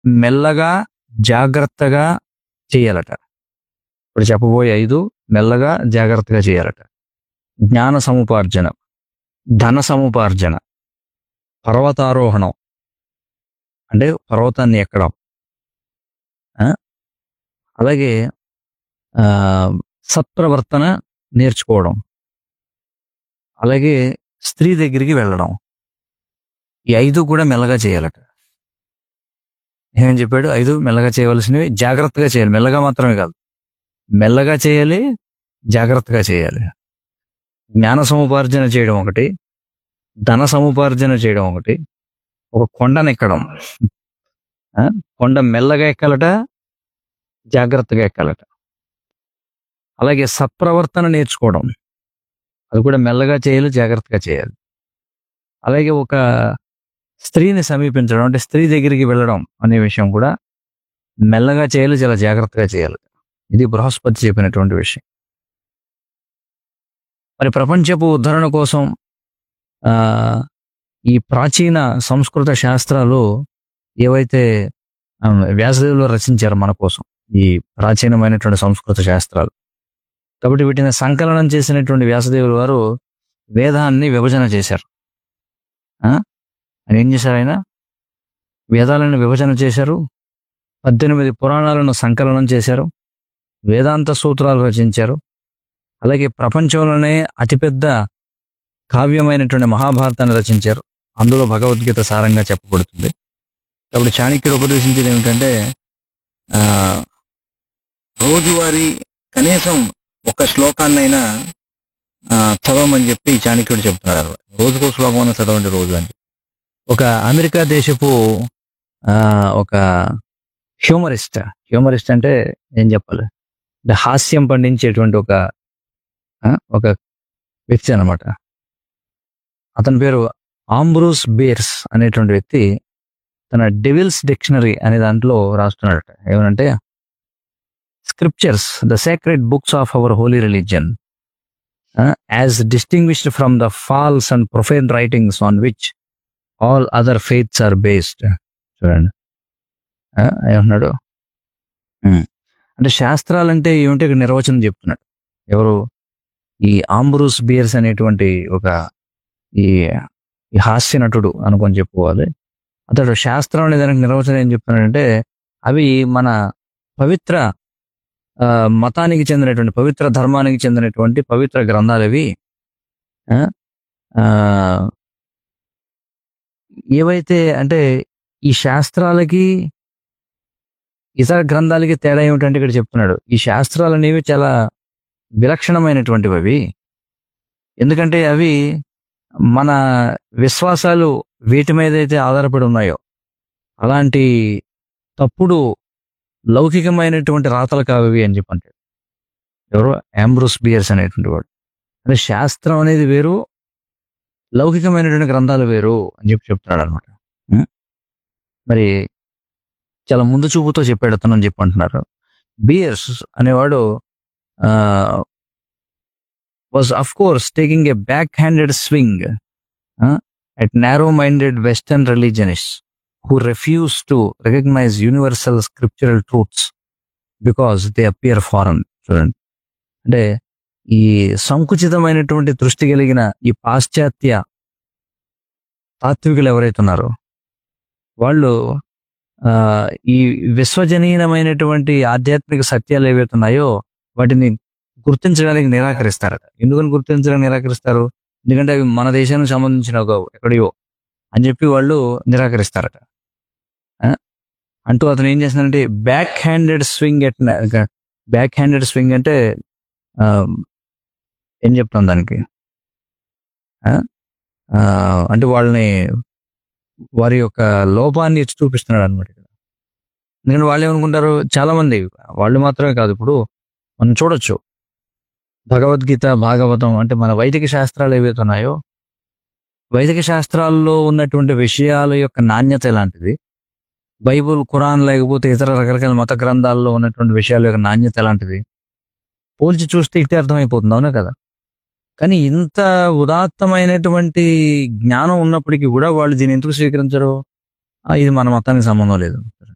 మెల్లగా జాగ్రత్తగా చేయాలట ఇప్పుడు చెప్పబోయే ఐదు మెల్లగా జాగ్రత్తగా చేయాలట జ్ఞాన సముపార్జన ధన సముపార్జన పర్వతారోహణం అంటే పర్వతాన్ని ఎక్కడం ఆ? అలాగే ఆ, సత్ప్రవర్తన నేర్చుకోవడం అలాగే స్త్రీ దగ్గరికి వెళ్ళడం ఈ ఐదు కూడా మెల్లగా చేయాలట ఏమని చెప్పాడు ఐదు మెల్లగా చేయవలసినవి జాగ్రత్తగా చేయాలి మెల్లగా మాత్రమే కాదు మెల్లగా చేయాలి జాగ్రత్తగా చేయాలి జ్ఞాన సముపార్జన చేయడం ఒకటి ధన సముపార్జన చేయడం ఒకటి ఒక కొండను ఎక్కడం ఆ? కొండ మెల్లగా ఎక్కాలట జాగ్రత్తగా ఎక్కాలట అలాగే సత్ప్రవర్తన నేర్చుకోవడం అది కూడా మెల్లగా చేయాలి జాగ్రత్తగా చేయాలి అలాగే ఒక స్త్రీని సమీపించడం అంటే స్త్రీ దగ్గరికి వెళ్ళడం అనే విషయం కూడా మెల్లగా చేయాలి చాలా జాగ్రత్తగా చేయాలి ఇది బృహస్పతి చెప్పినటువంటి విషయం మరి ప్రపంచపు ఉద్ధరణ కోసం ఆ ఈ ప్రాచీన సంస్కృత శాస్త్రాలు ఏవైతే ఆ, వ్యాసదేవులు రచించారు మన కోసం ఈ ప్రాచీనమైనటువంటి సంస్కృత శాస్త్రాలు కాబట్టి వీటిని సంకలనం చేసినటువంటి వ్యాసదేవులు వారు వేదాన్ని విభజన చేశారు ఆ? ఆయన ఏం చేశారు ఆయన వేదాలను విభజన చేశారు పద్దెనిమిది పురాణాలను సంకలనం చేశారు వేదాంత సూత్రాలు రచించారు అలాగే ప్రపంచంలోనే అతిపెద్ద కావ్యమైనటువంటి మహాభారతాన్ని రచించారు అందులో భగవద్గీత సారంగా చెప్పబడుతుంది కాబట్టి చాణక్యుడు ఉపదేశించేది ఏమిటంటే ఆ, రోజువారీ కనీసం ఒక శ్లోకాన్నైనా ఆ, చదవమని చెప్పి చాణక్యుడు చెప్తున్నాడు రోజుకో శ్లోకం అన్న చదవండి రోజు అని ఒక అమెరికా దేశపు ఆ, ఒక హ్యూమరిస్ట్ హ్యూమరిస్ట్ అంటే ఏం చెప్పాలి అంటే హాస్యం పండించేటువంటి ఒక ఆ, ఒక వ్యక్తి అన్నమాట అతని పేరు ఆంబ్రూస్ బేర్స్ అనేటువంటి వ్యక్తి తన డెవిల్స్ డిక్షనరీ అనే దాంట్లో రాస్తున్నాడట ఏమనంటే scriptures the sacred books of our holy religion as distinguished from the false and profane writings on which all other faiths are based చూడండి ఆ, ఏమన్నాడు ఉమ్. అంటే శాస్త్రాలంటే ఏమిటి ఇక్కడ నిర్వచనం చెప్తున్నాడు ఎవరు ఈ ఆంబ్రూస్ బియర్స్ అనేటువంటి ఒక ఈ ఈ హాస్య నటుడు అనుకొని చెప్పుకోవాలి అతడు శాస్త్రం అనే దానికి నిర్వచనం ఏం చెప్తున్నాడంటే అవి మన పవిత్ర ఆ, మతానికి చెందినటువంటి పవిత్ర ధర్మానికి చెందినటువంటి పవిత్ర గ్రంథాలు అవి ఆ, ఆ, ఏవైతే అంటే ఈ శాస్త్రాలకి ఇతర గ్రంథాలకి తేడా ఏమిటంటే ఇక్కడ చెప్తున్నాడు ఈ శాస్త్రాలు అనేవి చాలా విలక్షణమైనటువంటివి అవి ఎందుకంటే అవి మన విశ్వాసాలు వీటి మీద అయితే ఆధారపడి ఉన్నాయో అలాంటి తప్పుడు లౌకికమైనటువంటి రాతలు కావి అని చెప్పి అంటాడు ఎవరు ఆంబ్రూస్ బియర్స్ అనేటువంటి వాడు అంటే శాస్త్రం అనేది వేరు లౌకికమైనటువంటి గ్రంథాలు వేరు అని చెప్పి చెప్తున్నాడు అనమాట మరి చాలా ముందు చూపుతో చెప్పాడు అతను అని చెప్పి అంటున్నారు బియర్స్ అనేవాడు was of course taking a back handed swing at narrow minded western religionist who refuse to recognize universal scriptural truths because they appear foreign చూడండి అంటే ఈ సంకుచితమైనటువంటి దృష్టి కలిగిన ఈ పాశ్చాత్య తాత్వికులు ఎవరైతే ఉన్నారో వాళ్ళు ఆ, ఈ విశ్వజనీయమైనటువంటి ఆధ్యాత్మిక సత్యాలు ఏవైతే ఉన్నాయో వాటిని గుర్తించడానికి నిరాకరిస్తారట ఎందుకని గుర్తించడానికి నిరాకరిస్తారు ఎందుకంటే అవి మన దేశానికి సంబంధించిన ఒక ఎక్కడియో అని చెప్పి వాళ్ళు నిరాకరిస్తారట ఆ? అంటూ అతను ఏం చేస్తున్నాడంటే back handed swing at back handed swing అంటే ఆ, ఏం చెప్తాం దానికి ఆ? ఆ, అంటే వాళ్ళని వారి యొక్క లోపాన్ని ఎత్తి చూపిస్తున్నాడు అనమాట ఇక్కడ ఎందుకంటే వాళ్ళు ఏమనుకుంటారు చాలా మంది వాళ్ళు మాత్రమే కాదు ఇప్పుడు మనం చూడొచ్చు భగవద్గీత భాగవతం అంటే మన వైదిక శాస్త్రాలు ఏవైతే ఉన్నాయో వైదిక శాస్త్రాల్లో ఉన్నటువంటి విషయాల యొక్క నాణ్యత ఎలాంటిది బైబుల్ ఖురాన్ లేకపోతే ఇతర రకరకాల మత గ్రంథాల్లో ఉన్నటువంటి విషయాల యొక్క నాణ్యత ఎలాంటిది పోల్చి చూస్తే ఇట్టే అర్థమైపోతుంది అవునా కదా కానీ ఇంత ఉదాత్తమైనటువంటి జ్ఞానం ఉన్నప్పటికీ కూడా వాళ్ళు దీన్ని ఎందుకు స్వీకరించరు ఆ, ఇది మన మతానికి సంబంధం లేదు